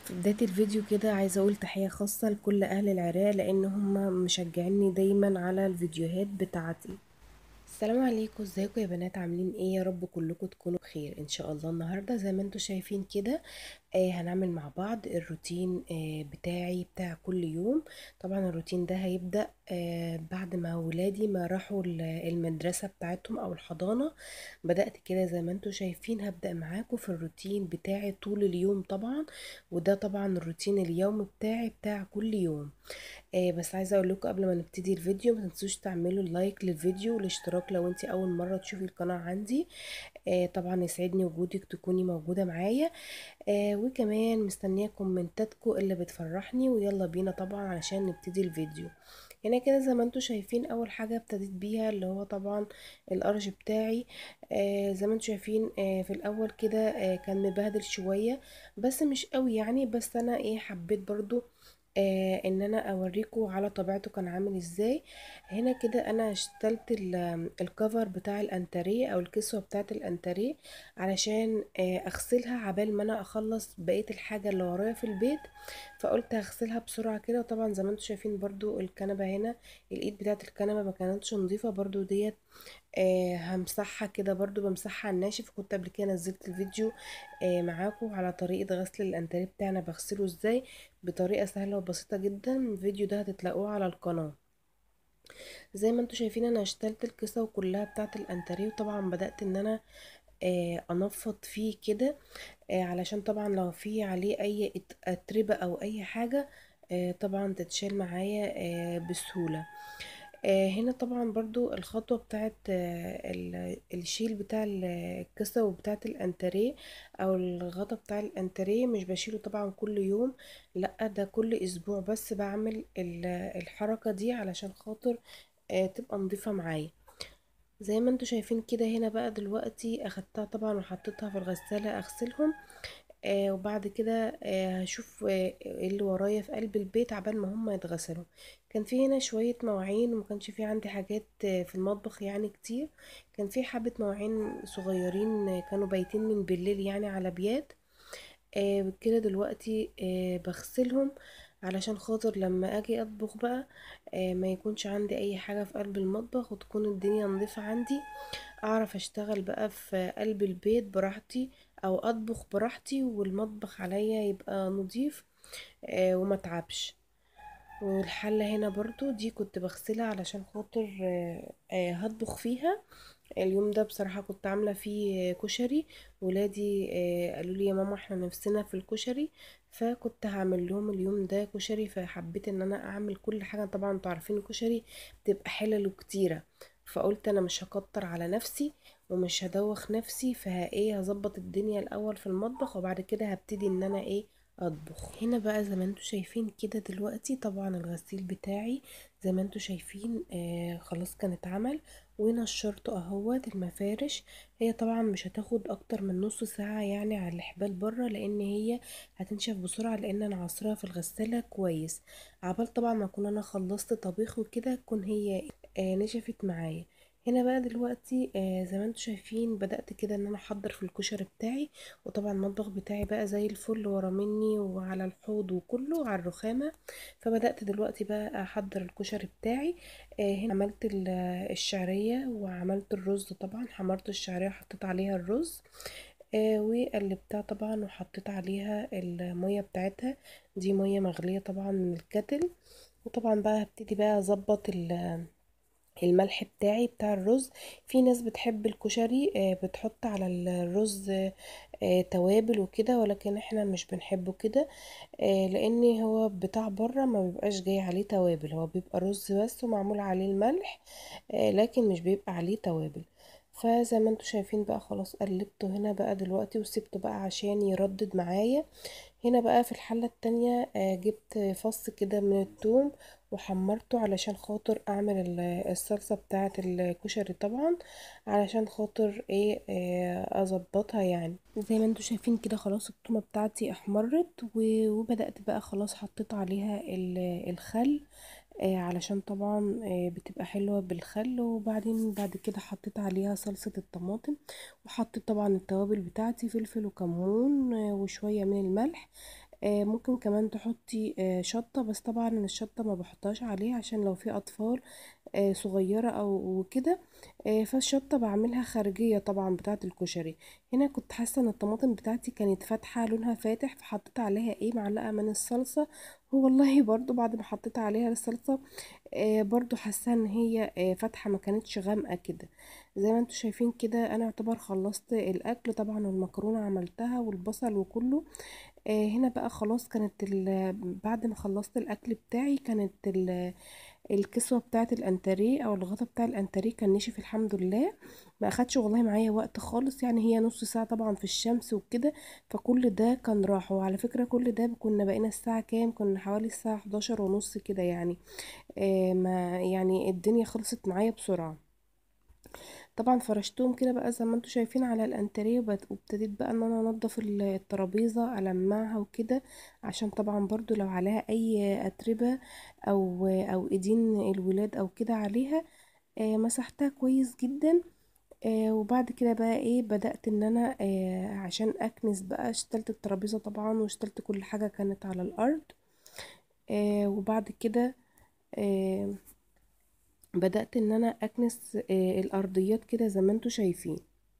في بداية الفيديو كده عايزة أقول تحية خاصة لكل أهل العراق لأن هم مشجعيني دايما على الفيديوهات بتاعتي السلام عليكم ازيكم يا بنات عاملين ايه يا رب كلكم تكونوا بخير ان شاء الله النهارده زي ما انتم شايفين كده آه هنعمل مع بعض الروتين آه بتاعي بتاع كل يوم طبعا الروتين ده هيبدأ آه بعد ما ولادي ما راحوا المدرسة بتاعتهم او الحضانة بدأت كده زي ما انتم شايفين هبدأ معاكم في الروتين بتاعي طول اليوم طبعا وده طبعا الروتين اليوم بتاعي بتاع كل يوم آه بس عايزه اقول لكم قبل ما نبتدي الفيديو ما تنسوش تعملوا لايك للفيديو والاشتراك لو انت اول مره تشوفي القناه عندي آه طبعا يسعدني وجودك تكوني موجوده معايا آه وكمان مستنيه كومنتاتكم اللي بتفرحني ويلا بينا طبعا علشان نبتدي الفيديو هنا كده زي ما انتم شايفين اول حاجه ابتديت بيها اللي هو طبعا الارج بتاعي آه زي ما انتم شايفين آه في الاول كده آه كان مبهدل شويه بس مش قوي يعني بس انا ايه حبيت برضو آه ان انا اوريكم على طبيعته كان عامل ازاي هنا كده انا اشتلت الكفر بتاع الانتريه او الكسوه بتاعه الانتريه علشان آه اغسلها عبال ما انا اخلص بقيه الحاجه اللي ورايا في البيت فقلت هغسلها بسرعه كده وطبعا زي ما انتم شايفين برضو الكنبه هنا الايد بتاعه الكنبه ما كانتش نظيفه برضو ديت آه همسحها كده برضو بمسحها على الناشف كنت قبل كده نزلت الفيديو آه معاكم على طريقة غسل الانتريه بتاعنا بغسله ازاي بطريقة سهلة وبسيطة جدا الفيديو ده هتتلاقوه على القناة زي ما انتم شايفين انا اشتلت الكيسة كلها بتاعت الانتريه وطبعا بدأت ان انا آه انفض فيه كده آه علشان طبعا لو في عليه اي اتربة او اي حاجة آه طبعا تتشال معايا آه بسهولة آه هنا طبعا برضو الخطوة بتاعت آه الشيل بتاع الكسة وبتاعت الانتريه او الغطا بتاع الانتريه مش بشيله طبعا كل يوم لا ده كل اسبوع بس بعمل الحركة دي علشان خاطر آه تبقى نظيفة معايا زي ما انتوا شايفين كده هنا بقى دلوقتي اخدتها طبعا وحطيتها في الغسالة اغسلهم آه وبعد كده آه هشوف آه اللي ورايا في قلب البيت عبال ما هم يتغسلوا كان في هنا شوية مواعين وما كانش في عندي حاجات آه في المطبخ يعني كتير كان في حبة مواعين صغيرين آه كانوا بايتين من بالليل يعني على بيات آه كده دلوقتي آه بغسلهم علشان خاطر لما اجي اطبخ بقى آه ما يكونش عندي اي حاجة في قلب المطبخ وتكون الدنيا نظيفة عندي اعرف اشتغل بقى في قلب البيت براحتي او اطبخ براحتي والمطبخ عليا يبقى نظيف آه وما تعبش والحلة هنا برضو دي كنت بغسلها علشان خاطر آه آه هطبخ فيها اليوم ده بصراحة كنت عاملة فيه كشري ولادي آه قالوا لي يا ماما احنا نفسنا في الكشري فكنت هعمل لهم اليوم ده كشري فحبيت ان انا اعمل كل حاجة طبعا انتوا عارفين الكشري بتبقى حلل كتيرة فقلت انا مش هكتر على نفسي ومش هدوخ نفسي فايه هظبط الدنيا الاول في المطبخ وبعد كده هبتدي ان انا ايه اطبخ هنا بقى زي ما انتوا شايفين كده دلوقتي طبعا الغسيل بتاعي زي ما انتوا شايفين آه خلاص كان اتعمل ونشرته اهوت المفارش هي طبعا مش هتاخد اكتر من نص ساعة يعني على الحبال بره لان هي هتنشف بسرعة لان انا عصرها في الغسالة كويس عبال طبعا ما اكون انا خلصت طبيخ وكده تكون هي آه نشفت معايا هنا بقى دلوقتي آه زي ما انتم شايفين بدأت كده ان انا احضر في الكشري بتاعي وطبعا المطبخ بتاعي بقى زي الفل ورا مني وعلى الحوض وكله على الرخامة فبدأت دلوقتي بقى احضر الكشري بتاعي آه هنا عملت الشعرية وعملت الرز طبعا حمرت الشعرية وحطيت عليها الرز آه وقلبتها طبعا وحطيت عليها المية بتاعتها دي مية مغلية طبعا من الكتل وطبعا بقى هبتدي بقى اظبط الملح بتاعي بتاع الرز في ناس بتحب الكشري بتحط على الرز توابل وكده ولكن احنا مش بنحبه كده لان هو بتاع بره ما بيبقاش جاي عليه توابل هو بيبقى رز بس ومعمول عليه الملح لكن مش بيبقى عليه توابل فزي ما انتوا شايفين بقى خلاص قلبته هنا بقى دلوقتي وسبته بقى عشان يردد معايا هنا بقى في الحلة التانية جبت فص كده من الثوم وحمرته علشان خاطر اعمل الصلصة بتاعة الكشري طبعا علشان خاطر ايه اظبطها يعني زي ما انتوا شايفين كده خلاص التومة بتاعتي احمرت وبدأت بقى خلاص حطيت عليها الخل آه علشان طبعا آه بتبقى حلوة بالخل وبعدين بعد كده حطيت عليها صلصة الطماطم وحطيت طبعا التوابل بتاعتي فلفل وكمون آه وشوية من الملح آه، ممكن كمان تحطي آه، شطة بس طبعا أنا الشطة ما بحطهاش عليه عشان لو في أطفال آه، صغيرة أو كده آه، فالشطة بعملها خارجية طبعا بتاعة الكشري هنا كنت حاسة ان الطماطم بتاعتي كانت فاتحة لونها فاتح فحطيت عليها ايه معلقة من الصلصة والله برضو بعد ما حطيت عليها الصلصة آه، برضو حاسة ان هي آه، فاتحة ما كانتش غامقة كده زي ما انتوا شايفين كده انا اعتبر خلصت الاكل طبعا المكرونة عملتها والبصل وكله آه، هنا بقى خلاص كانت ال- بعد ما خلصت الاكل بتاعي كانت ال- الكسوة بتاعة الانتريه او الغطا بتاع الانتريه كان نشف الحمد لله ما اخدش والله معايا وقت خالص يعني هي نص ساعة طبعا في الشمس وكده فكل ده كان راح وعلى فكرة كل ده كنا بقينا الساعة كام كنا حوالي الساعة 11 ونص كده يعني آه ما يعني الدنيا خلصت معايا بسرعة طبعا فرشتهم كده بقى زي ما انتوا شايفين على الانتريه وبت- وابتديت بقى ان انا انضف ال- الترابيزه المعها وكده عشان طبعا برضو لو عليها اي اتربه او او ايدين الولاد او كده عليها آه مسحتها كويس جدا آه وبعد كده بقى ايه بدأت ان انا آه عشان اكنس بقى اشتلت الترابيزه طبعا واشتلت كل حاجه كانت على الارض آه وبعد كده آه بدأت ان انا اكنس آه الارضيات كده زي ما انتوا شايفين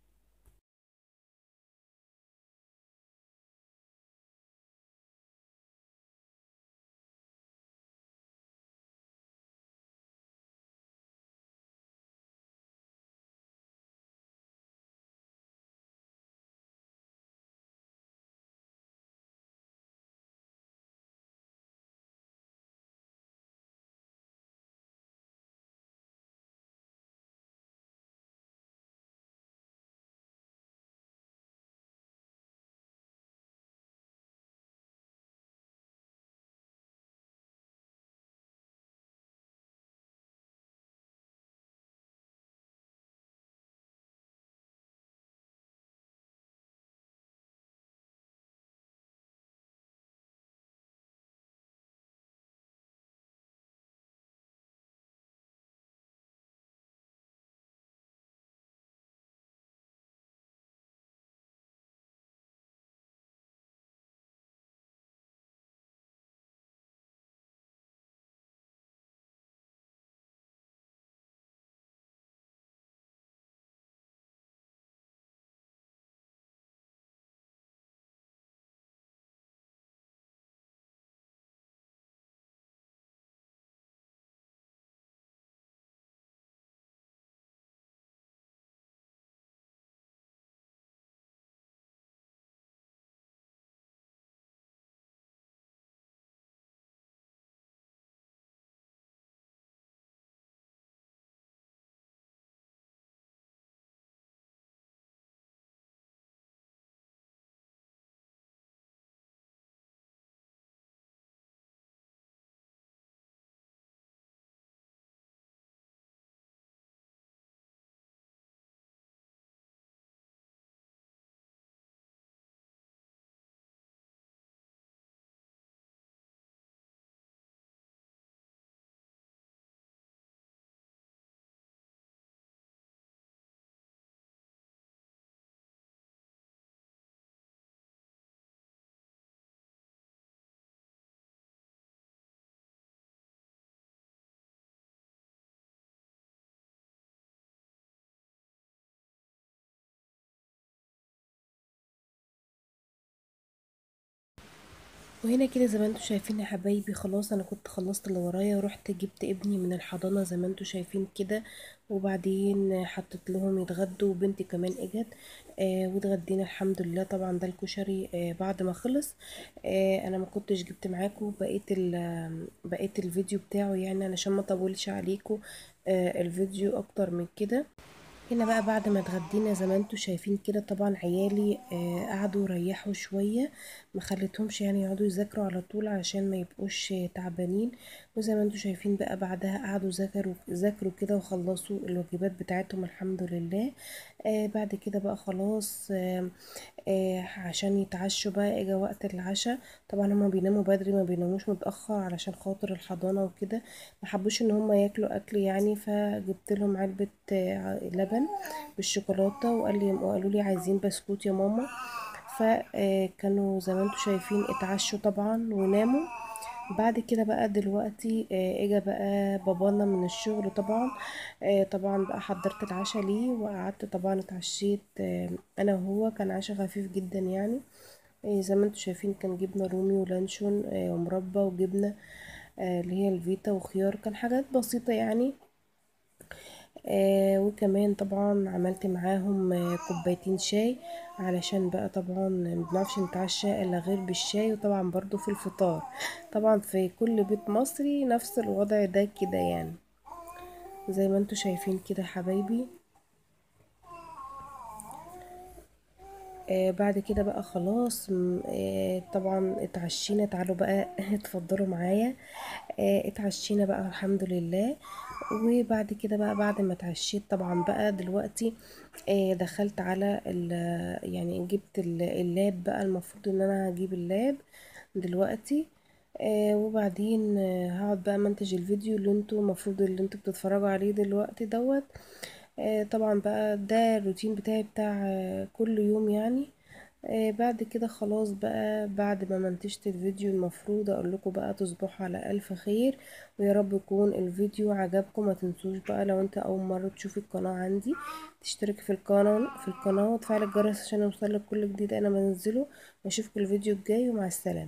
وهنا كده زي ما انتوا شايفين يا حبايبي خلاص انا كنت خلصت اللي ورايا ورحت جبت ابني من الحضانة زي ما انتوا شايفين كده وبعدين حطيت لهم يتغدوا وبنتي كمان اجت آه واتغدينا الحمد لله طبعا ده الكشري آه بعد ما خلص آه انا ما كنتش جبت معاكم بقيت ال بقيت الفيديو بتاعه يعني علشان ما اطولش عليكم آه الفيديو اكتر من كده هنا بقى بعد ما اتغدينا زي ما انتوا شايفين كده طبعا عيالي آه قعدوا يريحوا شوية ما خليتهمش يعني يقعدوا يذاكروا على طول عشان ما يبقوش تعبانين وزي ما انتوا شايفين بقى بعدها قعدوا ذاكروا ذاكروا كده وخلصوا الواجبات بتاعتهم الحمد لله آه بعد كده بقى خلاص آه آه عشان يتعشوا بقى اجا وقت العشاء طبعا هما بيناموا بدري ما بيناموش متأخر علشان خاطر الحضانة وكده ما حبوش ان هما ياكلوا اكل يعني فجبت لهم علبة آه لبن بالشوكولاتة وقال لي وقالوا لي عايزين بسكوت يا ماما فكانوا زي ما انتوا شايفين اتعشوا طبعا وناموا بعد كده بقى دلوقتي آه، اجا بقى بابانا من الشغل طبعا آه، طبعا بقى حضرت العشاء ليه وقعدت طبعا اتعشيت آه، انا وهو كان عشاء خفيف جدا يعني آه، زي ما انتوا شايفين كان جبنة رومي ولانشون آه، ومربى وجبنة آه، اللي هي الفيتا وخيار كان حاجات بسيطة يعني آه وكمان طبعا عملت معاهم آه كوبايتين شاي علشان بقى طبعا مبنعرفش نتعشى الا غير بالشاي وطبعا برضو في الفطار طبعا في كل بيت مصري نفس الوضع ده كده يعني زي ما انتوا شايفين كده حبايبي آه بعد كده بقى خلاص م- آه طبعا اتعشينا تعالوا بقى اتفضلوا معايا آه اتعشينا بقى الحمد لله وبعد كده بقى بعد ما اتعشيت طبعا بقى دلوقتي آه دخلت على ال يعني جبت ال- اللاب بقى المفروض ان انا هجيب اللاب دلوقتي آه وبعدين آه هقعد بقى منتج الفيديو اللي انتوا المفروض اللي انتوا بتتفرجوا عليه دلوقتي دوت آه طبعا بقى ده الروتين بتاعي بتاع آه كل يوم يعني آه بعد كده خلاص بقى بعد ما منتجت الفيديو المفروض اقول لكم بقى تصبحوا على الف خير ويا رب يكون الفيديو عجبكم ما تنسوش بقى لو انت اول مرة تشوفي القناة عندي تشترك في القناة في القناة وتفعل الجرس عشان يوصلك كل جديد انا بنزله واشوفكم الفيديو الجاي ومع السلامة